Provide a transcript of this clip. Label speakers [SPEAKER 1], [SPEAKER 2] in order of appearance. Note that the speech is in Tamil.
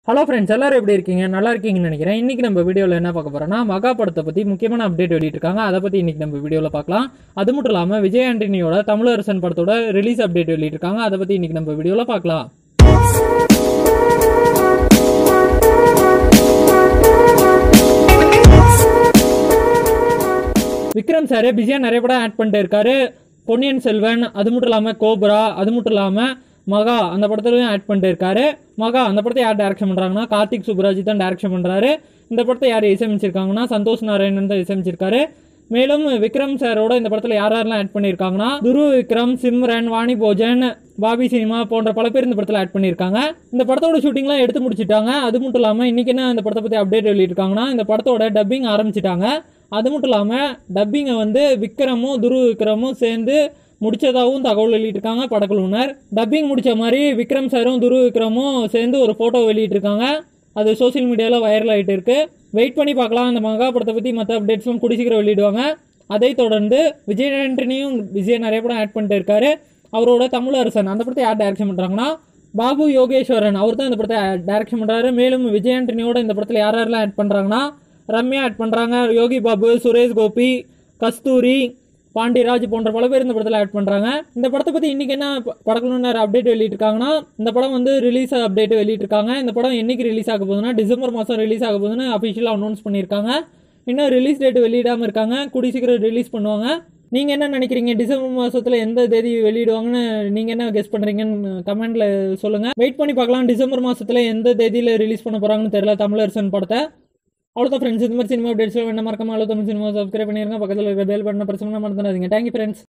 [SPEAKER 1] ஹலோ ஃப்ரெண்ட்ஸ் எல்லாரும் எப்படி இருக்கீங்க நல்லா இருக்கீங்கன்னு நினைக்கிறேன் இன்னைக்கு நம்ம வீடியோவில் என்ன பார்க்க போறோம்னா மகா படத்தை பற்றி முக்கியமான அப்டேட் வெளியிட்டிருக்காங்க அதை பற்றி இன்னைக்கு நம்ம வீடியோவில் பார்க்கலாம் அது மட்டும் இல்லாமல் விஜய் ஆண்டனியோட தமிழரசன் படத்தோட ரிலீஸ் அப்டேட் வெளியிட்டிருக்காங்க அதை பற்றி இன்னைக்கு நம்ம வீடியோவில் பார்க்கலாம் விக்ரம் சார் பிஸியா நிறைய படம் ஆட் பண்ணிட்டு இருக்காரு பொன்னியின் செல்வன் அது மட்டும் இல்லாமல் கோப்ரா அது மட்டும் இல்லாமல் மகா அந்த படத்துலையும் ஆட் பண்ணிட்டு இருக்காரு மகா அந்த படத்தை யார் டைரக்ஷன் பண்ணுறாங்கன்னா கார்த்திக் சுப்ராஜ் தான் டைரக்ஷன் பண்ணுறாரு இந்த படத்தை யார் இசையமைச்சிருக்காங்கன்னா சந்தோஷ் நாராயணன் தான் இசையமைச்சிருக்காரு மேலும் விக்ரம் சாரோட இந்த படத்தில் யார் யாரெல்லாம் ஆட் பண்ணியிருக்காங்கன்னா துரு விக்ரம் சிம்ரன் வாணி போஜன் பாபி சினிமா போன்ற பல பேர் இந்த படத்தில் ஆட் பண்ணியிருக்காங்க இந்த படத்தோட ஷூட்டிங்லாம் எடுத்து முடிச்சிட்டாங்க அது மட்டும் இல்லாமல் இன்னைக்கு என்ன இந்த படத்தை பற்றி அப்டேட் வெளியிட்டிருக்காங்கன்னா இந்த படத்தோட டப்பிங் ஆரம்பிச்சிட்டாங்க அது மட்டும் இல்லாமல் டப்பிங்கை வந்து விக்ரமும் துரு விக்ரமும் சேர்ந்து முடிச்சதாகவும் தகவல் வெளியிட்டிருக்காங்க படக்குழுவினர் டப்பிங் முடிச்ச மாதிரி விக்ரம் சாரும் துரு விக்ரமும் சேர்ந்து ஒரு ஃபோட்டோ வெளியிட்டிருக்காங்க அது சோஷியல் மீடியாவில் வைரல் ஆகிட்டு இருக்கு வெயிட் பண்ணி பார்க்கலாம் அந்த மகா படத்தை பற்றி மற்ற அப்டேட்ஸ்லாம் கூடி சீக்கிரம் வெளியிடுவாங்க அதை தொடர்ந்து விஜய் ஆண்டனியும் விஜய் நிறைய படம் ஆட் பண்ணிட்டு இருக்காரு அவரோட தமிழரசன் அந்த படத்தை யார் டைரக்ஷன் பண்ணுறாங்கன்னா பாபு யோகேஸ்வரன் அவர் தான் இந்த படத்தை டைரக்ஷன் பண்ணுறாரு மேலும் விஜய் ஆண்டனியோட இந்த படத்தில் யார் யாரெல்லாம் ஆட் பண்ணுறாங்கன்னா ரம்யா ஆட் பண்ணுறாங்க யோகி பாபு சுரேஷ் கோபி கஸ்தூரி பாண்டியராஜ் போன்ற பல பேர் இந்த படத்தில் ஆட் பண்ணுறாங்க இந்த படத்தை பற்றி இன்றைக்கி என்ன ப- படக்குழுவினர் அப்டேட் வெளியிட்டிருக்காங்கன்னா இந்த படம் வந்து ரிலீஸ் அப்டேட் வெளியிட்டிருக்காங்க இந்த படம் என்னைக்கு ரிலீஸ் ஆக போகுதுன்னா டிசம்பர் மாதம் ரிலீஸ் ஆக போகுதுன்னு அஃபிஷியலாக அனௌன்ஸ் பண்ணியிருக்காங்க இன்னும் ரிலீஸ் டேட் வெளியிடாமல் இருக்காங்க கூடி சீக்கிரம் ரிலீஸ் பண்ணுவாங்க நீங்கள் என்ன நினைக்கிறீங்க டிசம்பர் மாதத்தில் எந்த தேதி வெளியிடுவாங்கன்னு நீங்கள் என்ன கெஸ் பண்ணுறீங்கன்னு கமெண்ட்டில் சொல்லுங்கள் வெயிட் பண்ணி பார்க்கலாம் டிசம்பர் மாதத்தில் எந்த தேதியில் ரிலீஸ் பண்ண போகிறாங்கன்னு தெரியல தமிழரசன் படத்தை அவ்வளோதான் ஃப்ரெண்ட்ஸ் இந்த மாதிரி சினிமா அப்டேட்ஸ் வேணும் மறக்காம அவ்வளோ தமிழ் சினிமா சப்ஸ்கிரைப் பண்ணிருங்க பக்கத்தில் இருக்க பெல் பட்டனை பிரச்சனை மறந்துடாதீங்க தேங்க்யூ ஃப்ரெண்ட்ஸ்